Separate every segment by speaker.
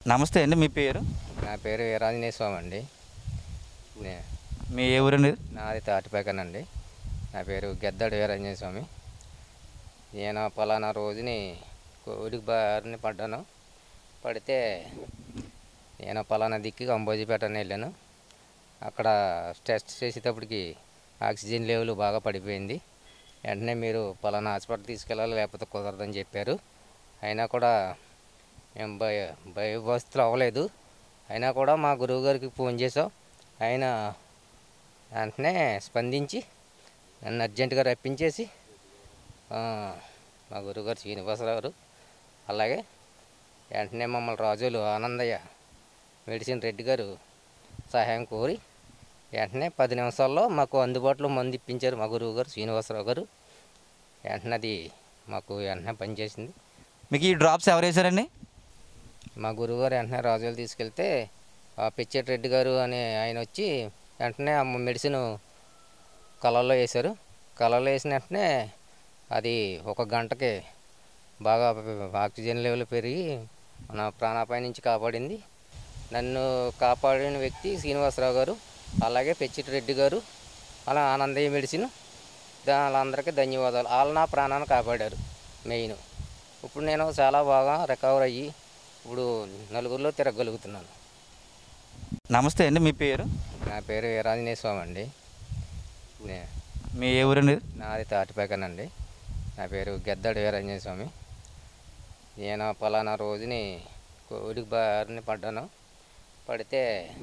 Speaker 1: నమస్తే అండి మీ పేరు
Speaker 2: నా పేరు వీరాంజనేయ స్వామి అండి నే-
Speaker 1: మీ ఏ ఊరండి
Speaker 2: నాది తాటిపేకనండి నా పేరు గెద్దడి వీరాంజనేయ స్వామి నేను పలానా రోజుని కోవిడ్కి బారిన పడ్డాను పడితే నేను పలానా దిక్కి అంబోజీపేట అని వెళ్ళాను అక్కడ టెస్ట్ చేసేటప్పటికి ఆక్సిజన్ లెవెల్ బాగా పడిపోయింది వెంటనే మీరు పలానా హాస్పిటల్ తీసుకెళ్ళాలి లేకపోతే కుదరదని చెప్పారు అయినా కూడా మేము భయ భయభస్తులు అవ్వలేదు అయినా కూడా మా గురువు గారికి ఫోన్ చేసాం ఆయన వెంటనే స్పందించి నన్ను అర్జెంటుగా రప్పించేసి ఆ, మా గురువుగారు శ్రీనివాసరావు గారు అలాగే వెంటనే మమ్మల్ని రాజులు ఆనందయ్య మెడిసిన్ రెడ్డి గారు సహాయం కోరి వెంటనే పది నిమిషాల్లో మాకు అందుబాటులో మందు ఇప్పించారు మా గురువు గారు శ్రీనివాసరావు గారు వెంటనే అది మాకు వెంటనే పనిచేసింది
Speaker 1: మీకు ఈ డ్రాప్స్ ఎవరు వేశారండి
Speaker 2: మా గురువుగారు వెంటనే రాజులు తీసుకెళ్తే ఆ పిచ్చెట్ రెడ్డి గారు అనే ఆయన వచ్చి వెంటనే ఆ మెడిసిన్ కళల్లో వేశారు కళల్లో వేసిన వెంటనే అది ఒక గంటకి బాగా ఆక్సిజన్ లెవెల్ పెరిగి మన ప్రాణాపాయ నుంచి కాపాడింది నన్ను కాపాడిన వ్యక్తి శ్రీనివాసరావు గారు అలాగే పెచ్చిటి రెడ్డి గారు అలా ఆనందయ్య మెడిసిన్ దా- వాళ్ళందరికీ ధన్యవాదాలు వాళ్ళు నా ప్రాణాన్ని కాపాడారు మెయిన్ ఇప్పుడు నేను చాలా బాగా రికవర్ అయ్యి ఇప్పుడు నలుగురిలో తిరగలుగుతున్నాను
Speaker 1: నమస్తే అండి మీ పేరు
Speaker 2: నా పేరు వీరాంజనేయ స్వామి అండి నే-
Speaker 1: మీ ఏ ఊరండి
Speaker 2: నాది తాటిపేకనండి నా పేరు గెద్దడి వీరాంజనేయ స్వామి నేను పలానా రోజుని కోవిడ్కి బారిన పడ్డాను పడితే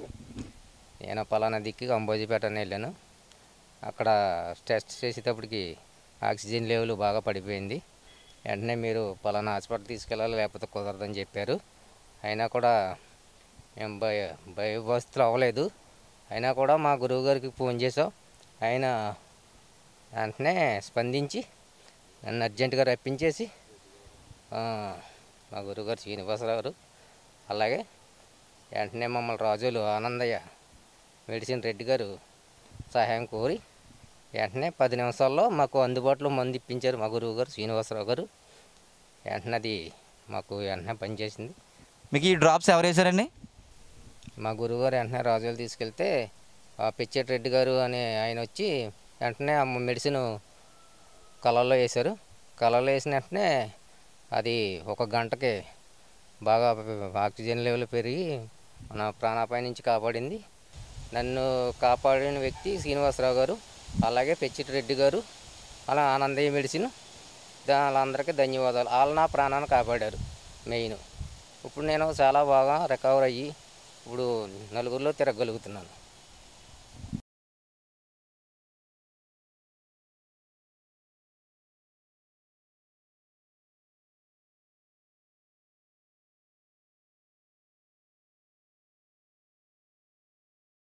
Speaker 2: నేను పలానా దిక్కి అంబోజీపేట అని వెళ్ళాను అక్కడ టెస్ట్ చేసేటప్పటికి ఆక్సిజన్ లెవెల్ బాగా పడిపోయింది వెంటనే మీరు పలానా హాస్పిటల్ తీసుకెళ్ళాలి లేకపోతే కుదరదని చెప్పారు అయినా కూడా మేము భయ భయభస్తులు అవ్వలేదు అయినా కూడా మా గురువు గారికి ఫోన్ చేసాం ఆయన వెంటనే స్పందించి నన్ను అర్జెంటుగా రప్పించేసి ఆ, మా గురువుగారు శ్రీనివాసరావు గారు అలాగే వెంటనే మమ్మల్ని రాజులు ఆనందయ్య మెడిసిన్ రెడ్డి గారు సహాయం కోరి వెంటనే పది నిమిషాల్లో మాకు అందుబాటులో మందు ఇప్పించారు మా గురువు గారు శ్రీనివాసరావు గారు వెంటనే అది మాకు వెంటనే పనిచేసింది
Speaker 1: మీకు ఈ డ్రాప్స్ ఎవరు వేశారండి
Speaker 2: మా గురువుగారు వెంటనే రాజులు తీసుకెళ్తే ఆ పిచ్చెట్ రెడ్డి గారు అనే ఆయన వచ్చి వెంటనే ఆ మెడిసిన్ కళల్లో వేశారు కళల్లో వేసిన వెంటనే అది ఒక గంటకి బాగా ఆక్సిజన్ లెవెల్ పెరిగి మన ప్రాణాపాయ నుంచి కాపాడింది నన్ను కాపాడిన వ్యక్తి శ్రీనివాసరావు గారు అలాగే పెచ్చిటి రెడ్డి గారు అలా ఆనందయ్య మెడిసిన్ దా వాళ్ళందరికీ ధన్యవాదాలు వాళ్ళు నా ప్రాణాన్ని కాపాడారు మెయిన్ ఇప్పుడు నేను చాలా బాగా రికవర్ అయ్యి ఇప్పుడు నలుగురిలో తిరగలుగుతున్నాను